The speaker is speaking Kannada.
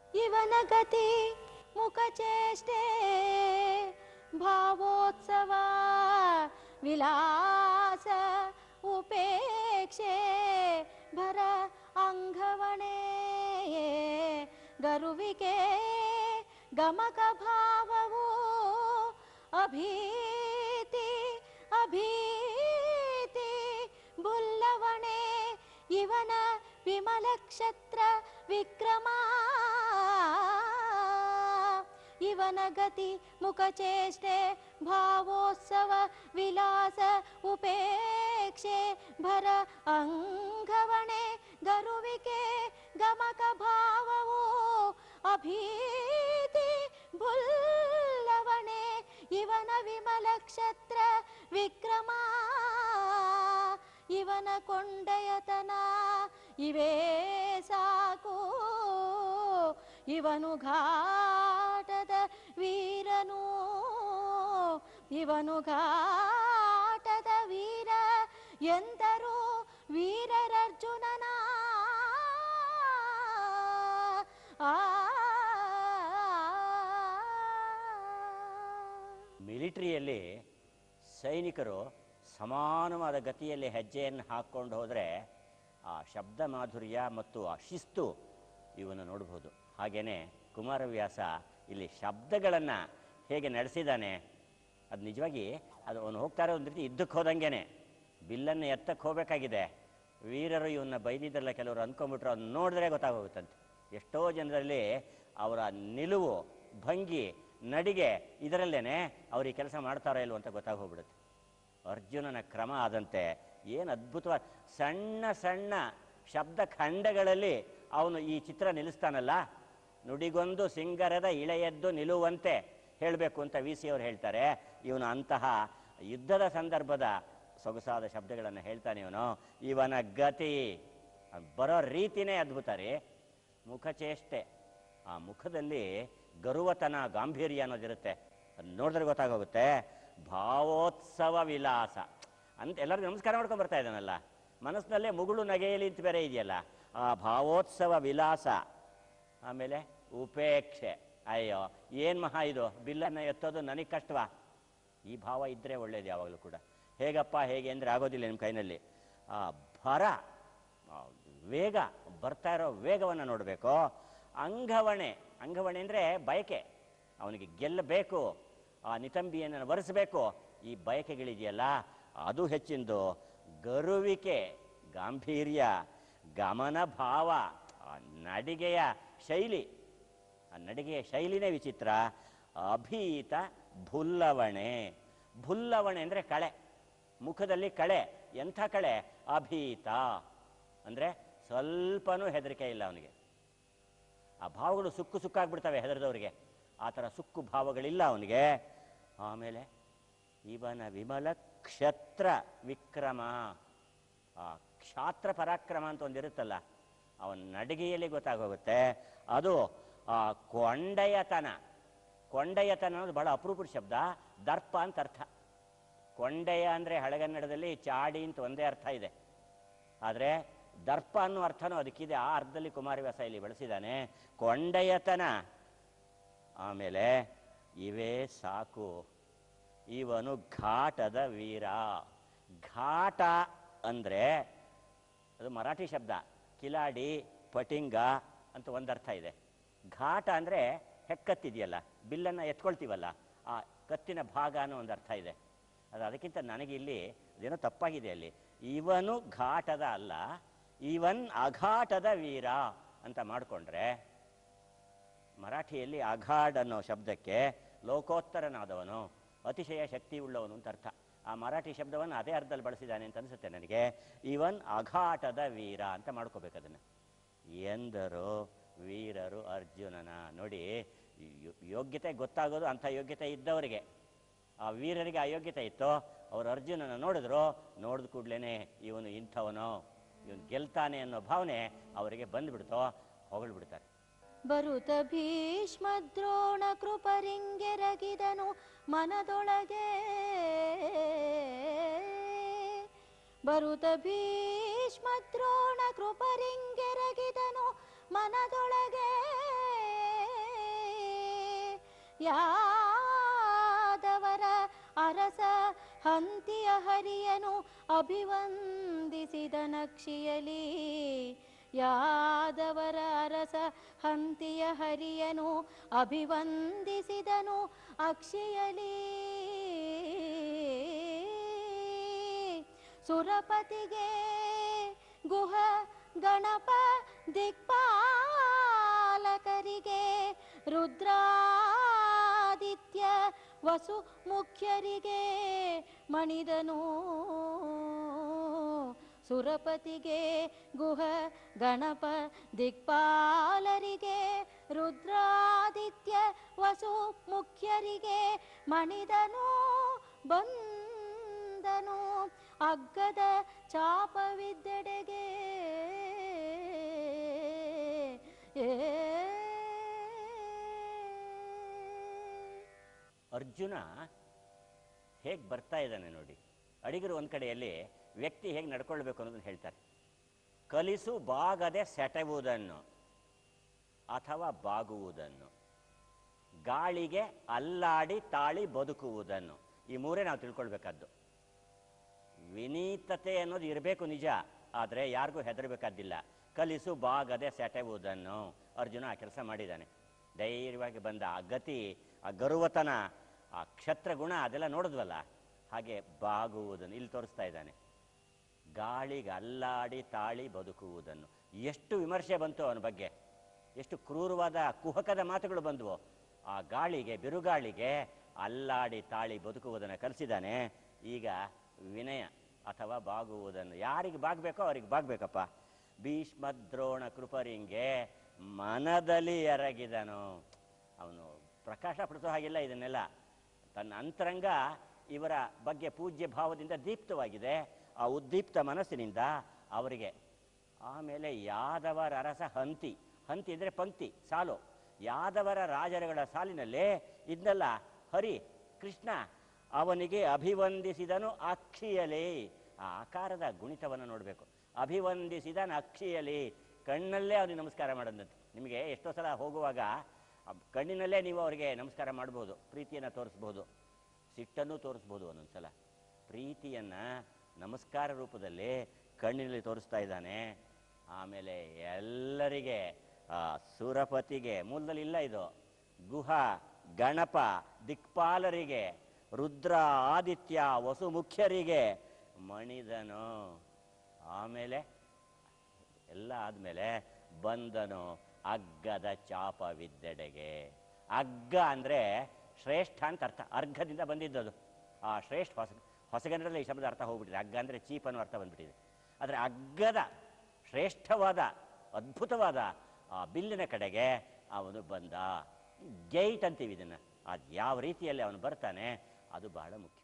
ಇವನ ಗತಿ ಮುಖಚೇಷ್ಟೆ ಭಾವೋತ್ಸವ ವಿಲಾಸ ಉಪೇಕ್ಷೆ ಭರ ಅಂಗವಣೆ ಗರುವಿಕೆ ಗಮಕ ಭಾವವು ಅಭೀತಿ ಅಭೀತಿ ಬುಲ್ಲವಣೆ ಇವನ ವಿಮಲ ಕ್ಷತ್ರ ವಿಕ್ರಮ ಇವನ ಗತಿ ಮುಖಚೇಷ್ಟೆ ಭಾವೋತ್ಸವ ವಿಲಾಸ ಉಪೇಕ್ಷೆ ಭರ ಅಂಗವಣೆ ಗರುವಿಕೆ ಗಮಕ ಭಾವವು ಅಭೀತಿ ಬುಲ್ಲವಣೆ ಇವನ ವಿಮಲ ಕ್ಷತ್ರ ವಿಕ್ರಮ ಇವನ ಕೊಂಡಯತನ ಇವೇ ಸಾಕು ಇವನು ಘಾಟದ ವೀರನು ಇವನು ಘಾಟದ ವೀರ ಎಂದರು ವೀರರರ್ಜುನನ ಆ ಮಿಲಿಟರಿಯಲ್ಲಿ ಸೈನಿಕರು ಸಮಾನವಾದ ಗತಿಯಲ್ಲಿ ಹೆಜ್ಜೆಯನ್ನು ಹಾಕ್ಕೊಂಡು ಹೋದರೆ ಆ ಶಬ್ದ ಮಾಧುರ್ಯ ಮತ್ತು ಆ ಶಿಸ್ತು ಇವನ್ನು ನೋಡ್ಬೋದು ಹಾಗೆಯೇ ಕುಮಾರವ್ಯಾಸ ಇಲ್ಲಿ ಶಬ್ದಗಳನ್ನು ಹೇಗೆ ನಡೆಸಿದ್ದಾನೆ ಅದು ನಿಜವಾಗಿ ಅದು ಅವನು ಹೋಗ್ತಾರೆ ಒಂದು ರೀತಿ ಯುದ್ಧಕ್ಕೆ ಹೋದಂಗೆನೆ ಬಿಲ್ಲನ್ನು ಎತ್ತಕ್ಕೆ ಹೋಗಬೇಕಾಗಿದೆ ವೀರರು ಇವನ್ನ ಬೈದಿದ್ದಲ್ಲ ಕೆಲವರು ಅಂದ್ಕೊಂಡ್ಬಿಟ್ರು ಅವ್ನು ನೋಡಿದ್ರೆ ಗೊತ್ತಾಗೋಗುತ್ತಂತೆ ಎಷ್ಟೋ ಜನರಲ್ಲಿ ಅವರ ನಿಲುವು ಭಂಗಿ ನಡಿಗೆ ಇದರಲ್ಲೇನೆ ಅವ್ರು ಈ ಕೆಲಸ ಮಾಡ್ತಾರೋ ಇಲ್ವೋ ಅಂತ ಗೊತ್ತಾಗೋಗ್ಬಿಡುತ್ತೆ ಅರ್ಜುನನ ಕ್ರಮ ಆದಂತೆ ಏನು ಅದ್ಭುತವಾದ ಸಣ್ಣ ಸಣ್ಣ ಶಬ್ದ ಖಂಡಗಳಲ್ಲಿ ಅವನು ಈ ಚಿತ್ರ ನಿಲ್ಲಿಸ್ತಾನಲ್ಲ ನುಡಿಗೊಂದು ಸಿಂಗರದ ಇಳೆಯದ್ದು ನಿಲ್ಲುವಂತೆ ಹೇಳಬೇಕು ಅಂತ ವಿ ಸಿ ಅವರು ಹೇಳ್ತಾರೆ ಇವನು ಅಂತಹ ಯುದ್ಧದ ಸಂದರ್ಭದ ಸೊಗಸಾದ ಶಬ್ದಗಳನ್ನು ಹೇಳ್ತಾನೆ ಇವನು ಇವನ ಗತಿ ಅದ್ ಬರೋ ರೀತಿನೇ ಅದ್ಭುತ ರೀ ಮುಖಚೇಷ್ಟೆ ಆ ಮುಖದಲ್ಲಿ ಗರುವತನ ಗಾಂಭೀರ್ಯ ಅನ್ನೋದಿರುತ್ತೆ ಅದು ನೋಡಿದ್ರೆ ಗೊತ್ತಾಗೋಗುತ್ತೆ ಭಾವೋತ್ಸವ ವಿಲಾಸ ಅಂತ ಎಲ್ಲರಿಗೂ ನಮಸ್ಕಾರ ಮಾಡ್ಕೊಂಡು ಬರ್ತಾ ಇದ್ದಾನಲ್ಲ ಮನಸ್ಸಿನಲ್ಲೇ ಮುಗುಳು ನಗೆಯಲಿ ಅಂತ ಬೇರೆ ಇದೆಯಲ್ಲ ಆ ಭಾವೋತ್ಸವ ವಿಲಾಸ ಆಮೇಲೆ ಉಪೇಕ್ಷೆ ಅಯ್ಯೋ ಏನು ಮಹಾ ಇದು ಬಿಲ್ಲನ್ನು ಎತ್ತೋದು ನನಗೆ ಕಷ್ಟವಾ ಈ ಭಾವ ಇದ್ದರೆ ಒಳ್ಳೇದು ಯಾವಾಗಲೂ ಕೂಡ ಹೇಗಪ್ಪ ಹೇಗೆ ಅಂದರೆ ಆಗೋದಿಲ್ಲ ನಿಮ್ಮ ಕೈನಲ್ಲಿ ಆ ಭರ ಆ ವೇಗ ಬರ್ತಾ ಇರೋ ವೇಗವನ್ನು ನೋಡಬೇಕು ಅಂಗವಣೆ ಅಂಗವಣೆ ಅಂದರೆ ಬಯಕೆ ಅವನಿಗೆ ಗೆಲ್ಲಬೇಕು ಆ ನಿತಂಬಿಯನ್ನು ವರೆಸಬೇಕು ಈ ಬಯಕೆಗಳಿದೆಯಲ್ಲ ಅದು ಹೆಚ್ಚಿಂದು ಗರುವಿಕೆ ಗಾಂಭೀರ್ಯ ಗಮನ ಭಾವ ಆ ನಡಿಗೆಯ ಶೈಲಿ ಆ ನಡಿಗೆಯ ಶೈಲಿನೇ ವಿಚಿತ್ರ ಅಭೀತ ಭುಲ್ಲವಣೆ ಭುಲ್ಲವಣೆ ಅಂದರೆ ಕಳೆ ಮುಖದಲ್ಲಿ ಕಳೆ ಎಂಥ ಕಳೆ ಅಭೀತ ಅಂದರೆ ಸ್ವಲ್ಪನೂ ಹೆದರಿಕೆ ಇಲ್ಲ ಅವನಿಗೆ ಆ ಭಾವಗಳು ಸುಕ್ಕು ಸುಕ್ಕಾಗ್ಬಿಡ್ತವೆ ಹೆದರಿದವರಿಗೆ ಆ ಥರ ಸುಕ್ಕು ಭಾವಗಳಿಲ್ಲ ಅವನಿಗೆ ಆಮೇಲೆ ಇವನ ವಿಮಲ ಕ್ಷತ್ರ ವಿಕ್ರಮ ಆ ಕ್ಷಾತ್ರ ಪರಾಕ್ರಮ ಅಂತ ಒಂದಿರುತ್ತಲ್ಲ ಅವನ ನಡಿಗೆಯಲ್ಲಿ ಗೊತ್ತಾಗೋಗುತ್ತೆ ಅದು ಆ ಕೊಂಡೆಯತನ ಕೊಂಡೆಯತನ ಅನ್ನೋದು ಬಹಳ ಅಪರೂಪದ ಶಬ್ದ ದರ್ಪ ಅಂತ ಅರ್ಥ ಕೊಂಡೆಯ ಅಂದರೆ ಹಳೆಗನ್ನಡದಲ್ಲಿ ಚಾಡಿ ಅಂತ ಒಂದೇ ಅರ್ಥ ಇದೆ ಆದರೆ ದರ್ಪ ಅನ್ನೋ ಅರ್ಥನೂ ಅದಕ್ಕಿದೆ ಆ ಅರ್ಥದಲ್ಲಿ ಕುಮಾರವ್ಯಾಸ ಇಲ್ಲಿ ಬಳಸಿದ್ದಾನೆ ಕೊಂಡೆಯತನ ಆಮೇಲೆ ಇವೇ ಸಾಕು ಇವನು ಘಾಟದ ವೀರ ಘಾಟ ಅಂದರೆ ಅದು ಮರಾಠಿ ಶಬ್ದ ಕಿಲಾಡಿ ಪಟಿಂಗ ಅಂತ ಒಂದರ್ಥ ಇದೆ ಘಾಟ ಅಂದರೆ ಹೆಕ್ಕತ್ತಿದೆಯಲ್ಲ ಬಿಲ್ಲನ್ನು ಎತ್ಕೊಳ್ತೀವಲ್ಲ ಆ ಕತ್ತಿನ ಭಾಗ ಅನ್ನೋ ಒಂದು ಅರ್ಥ ಇದೆ ಅದು ಅದಕ್ಕಿಂತ ನನಗೆ ಇಲ್ಲಿ ಅದೇನೋ ತಪ್ಪಾಗಿದೆ ಅಲ್ಲಿ ಇವನು ಘಾಟದ ಅಲ್ಲ ಇವನ್ ಅಘಾಟದ ವೀರ ಅಂತ ಮಾಡಿಕೊಂಡ್ರೆ ಮರಾಠಿಯಲ್ಲಿ ಅಘಾಡ್ ಅನ್ನೋ ಶಬ್ದಕ್ಕೆ ಲೋಕೋತ್ತರನಾದವನು ಅತಿಶಯ ಶಕ್ತಿ ಉಳ್ಳವನು ಅಂತ ಅರ್ಥ ಆ ಮರಾಠಿ ಶಬ್ದವನ್ನು ಅದೇ ಅರ್ಥದಲ್ಲಿ ಬಳಸಿದ್ದಾನೆ ಅಂತ ಅನಿಸುತ್ತೆ ನನಗೆ ಇವನ್ ಅಘಾಟದ ವೀರ ಅಂತ ಮಾಡ್ಕೋಬೇಕು ಅದನ್ನು ಎಂದರು ವೀರರು ಅರ್ಜುನನ ನೋಡಿ ಯೋ- ಯೋಗ್ಯತೆ ಗೊತ್ತಾಗೋದು ಅಂಥ ಯೋಗ್ಯತೆ ಇದ್ದವರಿಗೆ ಆ ವೀರರಿಗೆ ಆ ಯೋಗ್ಯತೆ ಇತ್ತು ಅವರು ಅರ್ಜುನನ ನೋಡಿದ್ರು ನೋಡಿದ ಕೂಡ್ಲೇ ಇವನು ಇಂಥವನು ಇವನು ಗೆಲ್ತಾನೆ ಅನ್ನೋ ಭಾವನೆ ಅವರಿಗೆ ಬಂದ್ಬಿಡ್ತೋ ಹೊಗಳ್ಬಿಡ್ತಾರೆ ಬರುತ ಭೀಷ್ಮ ದ್ರೋಣ ಕೃಪರಿಂಗೆರಗಿದನು ಮನದೊಳಗೆ ಬರುತ ಭೀಷ್ಮ ದ್ರೋಣ ಕೃಪರಿಂಗೆರಗಿದನು ಮನದೊಳಗೆ ಯಾದವರ ಅರಸ ಹಂತಿಯ ಹರಿಯನು ಅಭಿವಂದಿಸಿದ ನಕ್ಷಿಯಲಿ ಯಾದವರ ಅರಸ ಹಂತಿಯ ಹರಿಯನು ಅಭಿವಂದಿಸಿದನು ಅಕ್ಷಿಯಲಿ ಸುರಪತಿಗೆ ಗುಹ ಗಣಪ ದಿಕ್ಪಾಲಕರಿಗೆ ರುದ್ರಾದಿತ್ಯ ವಸು ಮುಖ್ಯರಿಗೆ ಮಣಿದನು ಸುರಪತಿಗೆ ಗುಹ ಗಣಪ ದಿಕ್ಪಾಲರಿಗೆ ರುದ್ರಾದಿತ್ಯ ವಸು ಮುಖ್ಯರಿಗೆ ಮಣಿದನು ಬಂದನು ಅಗ್ಗದ ಚಾಪವಿದ್ದೆಡೆಗೆ ಅರ್ಜುನ ಹೇಗೆ ಬರ್ತಾ ಇದ್ದಾನೆ ನೋಡಿ ಅಡಿಗರು ಒಂದು ಕಡೆಯಲ್ಲಿ ವ್ಯಕ್ತಿ ಹೇಗೆ ನಡ್ಕೊಳ್ಬೇಕು ಅನ್ನೋದನ್ನ ಹೇಳ್ತಾರೆ ಕಲಿಸು ಬಾಗದೆ ಸೆಟೆವುದನ್ನು ಅಥವಾ ಬಾಗುವುದನ್ನು ಗಾಳಿಗೆ ಅಲ್ಲಾಡಿ ತಾಳಿ ಬದುಕುವುದನ್ನು ಈ ಮೂರೇ ನಾವು ತಿಳ್ಕೊಳ್ಬೇಕಾದ್ದು ವಿನೀತತೆ ಅನ್ನೋದು ಇರಬೇಕು ನಿಜ ಆದರೆ ಯಾರಿಗೂ ಹೆದರಬೇಕಾದ್ದಿಲ್ಲ ಕಲಿಸು ಬಾಗದೆ ಸೆಟೆವುದನ್ನು ಅರ್ಜುನ ಆ ಕೆಲಸ ಮಾಡಿದ್ದಾನೆ ಧೈರ್ಯವಾಗಿ ಬಂದ ಆ ಗತಿ ಆ ಗರುವತನ ಆ ಕ್ಷತ್ರ ಗುಣ ಅದೆಲ್ಲ ನೋಡಿದ್ವಲ್ಲ ಹಾಗೆ ಬಾಗುವುದನ್ನು ಇಲ್ಲಿ ತೋರಿಸ್ತಾ ಇದ್ದಾನೆ ಗಾಳಿಗೆ ಅಲ್ಲಾಡಿ ತಾಳಿ ಬದುಕುವುದನ್ನು ಎಷ್ಟು ವಿಮರ್ಶೆ ಬಂತು ಅವನ ಬಗ್ಗೆ ಎಷ್ಟು ಕ್ರೂರವಾದ ಕುಹಕದ ಮಾತುಗಳು ಬಂದವು ಆ ಗಾಳಿಗೆ ಬಿರುಗಾಳಿಗೆ ಅಲ್ಲಾಡಿ ತಾಳಿ ಬದುಕುವುದನ್ನು ಕಲಿಸಿದ್ದಾನೆ ಈಗ ವಿನಯ ಅಥವಾ ಬಾಗುವುದನ್ನು ಯಾರಿಗೆ ಬಾಗಬೇಕೋ ಅವ್ರಿಗೆ ಬಾಗ್ಬೇಕಪ್ಪ ಭೀಷ್ಮದ್ರೋಣ ಕೃಪರಿಂಗೆ ಮನದಲ್ಲಿ ಎರಗಿದನು ಅವನು ಪ್ರಕಾಶ ಪಡಿಸೋ ಹಾಗಿಲ್ಲ ಇದನ್ನೆಲ್ಲ ತನ್ನ ಅಂತರಂಗ ಇವರ ಬಗ್ಗೆ ಪೂಜ್ಯ ಭಾವದಿಂದ ದೀಪ್ತವಾಗಿದೆ ಆ ಉದ್ದೀಪ್ತ ಮನಸ್ಸಿನಿಂದ ಅವರಿಗೆ ಆಮೇಲೆ ಯಾದವರ ಅರಸ ಹಂತಿ ಹಂತಿ ಅಂದರೆ ಪಂಕ್ತಿ ಸಾಲು ಯಾದವರ ರಾಜರುಗಳ ಸಾಲಿನಲ್ಲೇ ಇದನ್ನೆಲ್ಲ ಹರಿ ಕೃಷ್ಣ ಅವನಿಗೆ ಅಭಿವಂದಿಸಿದನು ಅಕ್ಷಿಯಲಿ ಆ ಆಕಾರದ ಗುಣಿತವನ್ನು ನೋಡಬೇಕು ಅಭಿವಂದಿಸಿದನು ಅಕ್ಷಿಯಲಿ ಕಣ್ಣಲ್ಲೇ ಅವನಿಗೆ ನಮಸ್ಕಾರ ಮಾಡೋದಂತೆ ನಿಮಗೆ ಎಷ್ಟೋ ಸಲ ಹೋಗುವಾಗ ಆ ಕಣ್ಣಿನಲ್ಲೇ ನೀವು ಅವರಿಗೆ ನಮಸ್ಕಾರ ಮಾಡ್ಬೋದು ಪ್ರೀತಿಯನ್ನು ತೋರಿಸ್ಬೋದು ಸಿಟ್ಟನ್ನು ತೋರಿಸ್ಬೋದು ಒಂದೊಂದು ಸಲ ಪ್ರೀತಿಯನ್ನು ನಮಸ್ಕಾರ ರೂಪದಲ್ಲಿ ಕಣ್ಣಿನಲ್ಲಿ ತೋರಿಸ್ತಾ ಇದ್ದಾನೆ ಆಮೇಲೆ ಎಲ್ಲರಿಗೆ ಆ ಸುರಪತಿಗೆ ಮೂಲದಲ್ಲಿ ಇಲ್ಲ ಇದು ಗುಹ ಗಣಪ ದಿಕ್ಪಾಲರಿಗೆ ರುದ್ರ ಆದಿತ್ಯ ವಸು ಮುಖ್ಯರಿಗೆ ಮಣಿದನು ಆಮೇಲೆ ಎಲ್ಲ ಆದಮೇಲೆ ಬಂದನು ಅಗ್ಗದ ಚಾಪವಿದ್ದೆಡೆಗೆ ಅಗ್ಗ ಅಂದರೆ ಶ್ರೇಷ್ಠ ಅಂತ ಅರ್ಥ ಅರ್ಘದಿಂದ ಬಂದಿದ್ದದು ಆ ಶ್ರೇಷ್ಠ ಹೊಸ ಹೊಸಗನ್ನಡದಲ್ಲಿ ಈ ಶಬ್ದ ಅರ್ಥ ಹೋಗ್ಬಿಟ್ಟಿದೆ ಅಗ್ಗ ಅಂದರೆ ಚೀಪ್ ಅನ್ನೋ ಅರ್ಥ ಬಂದ್ಬಿಟ್ಟಿದೆ ಆದರೆ ಅಗ್ಗದ ಶ್ರೇಷ್ಠವಾದ ಅದ್ಭುತವಾದ ಆ ಬಿಲ್ಲಿನ ಕಡೆಗೆ ಅವನು ಬಂದ ಗೇಟ್ ಅಂತೀವಿ ಇದನ್ನು ಅದು ಯಾವ ರೀತಿಯಲ್ಲಿ ಅವನು ಬರ್ತಾನೆ ಅದು ಬಹಳ ಮುಖ್ಯ